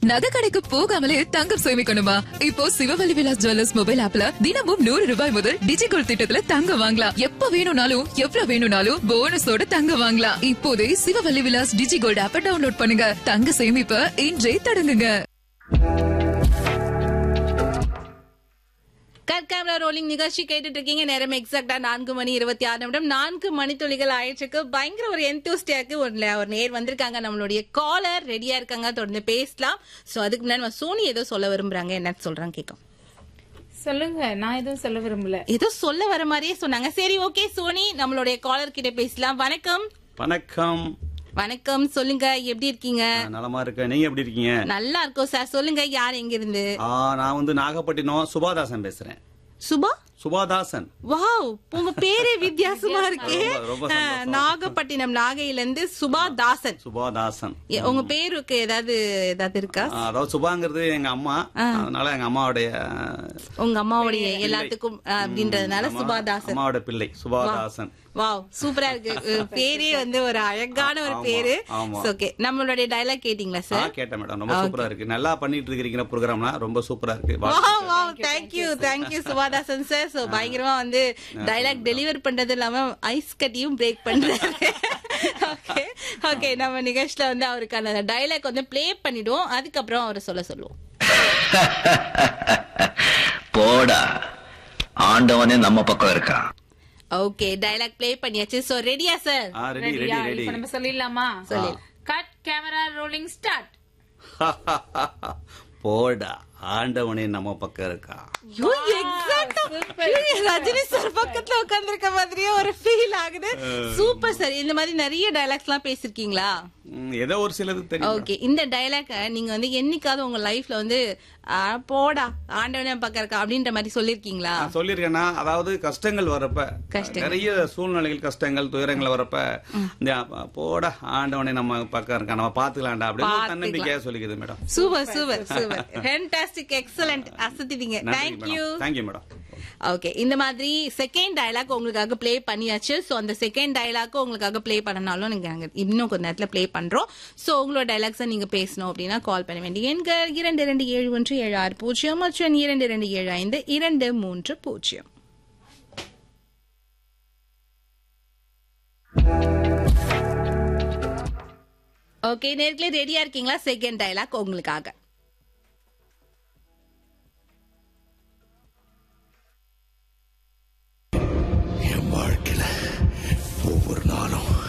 நகை கடைக்கு போகாமலே தங்கம் சேமிக்கணுமா இப்போ சிவவழி விலாஸ் ஜுவல்லர்ஸ் மொபைல் ஆப்ல தினமும் நூறு ரூபாய் முதல் டிஜிகோல்ட் திட்டத்துல தங்கம் வாங்கலாம் எப்ப வேணும்னாலும் எவ்வளவு வேணும்னாலும் போனஸோட தங்கம் வாங்கலாம் இப்போதே சிவவழி விலாஸ் டிஜிகோல்ட் ஆப்ப டவுன்லோட் பண்ணுங்க தங்க சேமிப்ப இன்றே தொடங்குங்க கட் கேமரா ரோலிங் நிகழ்ச்சி கேட்டுட்டு இருக்கீங்க நேரம் எக்ஸாக்டா நான்கு மணி இருபத்தி ஆறு நிமிடம் நான்கு மணித்துளிகள் ஆயிடுச்சுக்கு பயங்கர ஒரு எந்தூஸ்டியாக்கு ஒரு ஒரு நேர் வந்திருக்காங்க நம்மளுடைய காலர் ரெடியா இருக்காங்க தொடர்ந்து பேசலாம் சோ அதுக்கு முன்னாடி நம்ம சோனி ஏதோ சொல்ல விரும்புறாங்க என்னன்னு சொல்றாங்க கேட்கும் சொல்லுங்க நான் எதுவும் சொல்ல விரும்பல ஏதோ சொல்ல வர மாதிரியே சொன்னாங்க சரி ஓகே சோனி நம்மளுடைய காலர் கிட்ட பேசலாம் வணக்கம் வணக்கம் வணக்கம் சொல்லுங்க எப்படி இருக்கீங்க நான் நலமா இருக்கேன் நீங்க எப்படி இருக்கீங்க நல்லா இருக்கோம் சார் சொல்லுங்க யார் எங்க இருந்து ஆ, நான் வந்து நாகப்பட்டினம் சுபாதாசன் பேசுறேன் சுபா சுபாதாசன் வாவ் உங்க பேரே வித்தியாசமா இருக்கே ரொம்ப- ரொம்ப ஆ, சந்தோஷம். நாகப்பட்டினம் நாகையில இருந்து சுபா தாசன் சுபாதாசன் ஏ, உங்க பேருக்கு ஏதாவது ஏதாவது இருக்கா ஆ, அதாவது சுபாங்கிறது எங்க அம்மா அதனால எங்க அம்மாவுடைய உங்க அம்மாவுடைய எல்லாத்துக்கும் ஆ, அப்படின்றதுனால அம்மா- சுபாதாசன் அம்மாவோட பிள்ளை சுபாதாசன் வாவ் சூப்பரா இருக்கு அஹ், பேரே வந்து ஒரு அழகான ஒரு ஆமா, பேரு ஆமா. ஓகே நம்மளுடைய டயலாக் கேட்டீங்களா ஆ சார் கேட்டேன் மேடம் ரொம்ப சூப்பரா இருக்கு நல்லா பண்ணிட்டு இருக்கிறீங்க ப்ரோக்ராம்லாம் ரொம்ப சூப்பரா இருக்கு வாவ் வாழ்த்துக்கள். Wow thank you thank you Subhadasan sir so பயங்கரமா வந்து டைலாக் டெலிவர் பண்றது இல்லாம ஐஸ் கட்டியும் பிரேக் பண்றாரு ஓகே ஓகே நம்ம நிகழ்ச்சியில வந்து அவருக்கான டைலாக் வந்து ப்ளே பண்ணிடுவோம் அதுக்கப்புறம் அவர் சொல்ல சொல்லுவோம் போடா ஆண்டவனே நம்ம பக்கம் இருக்கான் ஓகே டைலாக் ப்ளே பண்ணியாச்சு சோ ரெடியா சார் ஆ ரெடி ரெடி ரெடியா ரெடி இப்ப நம்ம சொல்லிடலாமா சொல்லு. கட் கேமரா ரோலிங் ஸ்டார்ட் போடா ஆண்டவனே நம்ம பக்கம் இருக்கா ஐயோ, exact ஆ. ஐயோ, ரஜினி சார் பக்கத்துல உட்கார்ந்திருக்க மாதிரியே ஒரு ஃபீல் ஆகுது சூப்பர் சார் இந்த மாதிரி நிறைய டைலாக்ஸ் எல்லாம் பேசிருக்கீங்களா ம், ஏதோ ஒரு சிலது தெரியும் ஓகே இந்த டைலாக நீங்க வந்து என்னைக்காவது உங்க லைஃப்ல வந்து ஆ, போடா ஆண்டவனே பக்கம் இருக்கா அப்படின்ற மாதிரி சொல்லிருக்கீங்களா நான் சொல்லியிருக்கேன்னா அதாவது கஷ்டங்கள் வரப்ப கஷ்டங்கள். நிறைய சூழ்நிலைகள் கஷ்டங்கள் துயரங்கள் வரப்ப இந்த அ, போடா ஆண்டவனே நம்ம பக்கம் இருக்கான் நம்ம பாத்துக்கலாம்டா அப்படின்னு ஒரு தன்னம்பிக்கையா சொல்லிக்குது madam super super super fantastic excellent அசத்திட்டீங்க நன்றி thank you madam thank you madam okay இந்த மாதிரி செகண்ட் டயலாக் உங்களுக்காக ப்ளே பண்ணியாச்சு ஸோ அந்த செகண்ட் டயலாக் உங்களுக்காக ப்ளே பண்ணனாலும் நீங்க அங்க இன்னும் கொஞ்ச நேரத்தில் ப்ளே பண்றோம் ஸோ உங்களோட டைலாக்ஸை நீங்க பேசணும் அப்படின்னா கால் பண்ண வேண்டிய எண்கள் இரண்டு இரண்டு ஏழு ஒன்று ஏழு ஆறு பூஜ்ஜியம் மற்றும் இரண்டு இரண்டு ஏழு ஐந்து இரண்டு மூன்று பூஜ்ஜியம் ஓகே நேர்களே ரெடியா இருக்கீங்களா செகண்ட் டயலாக் உங்களுக்காக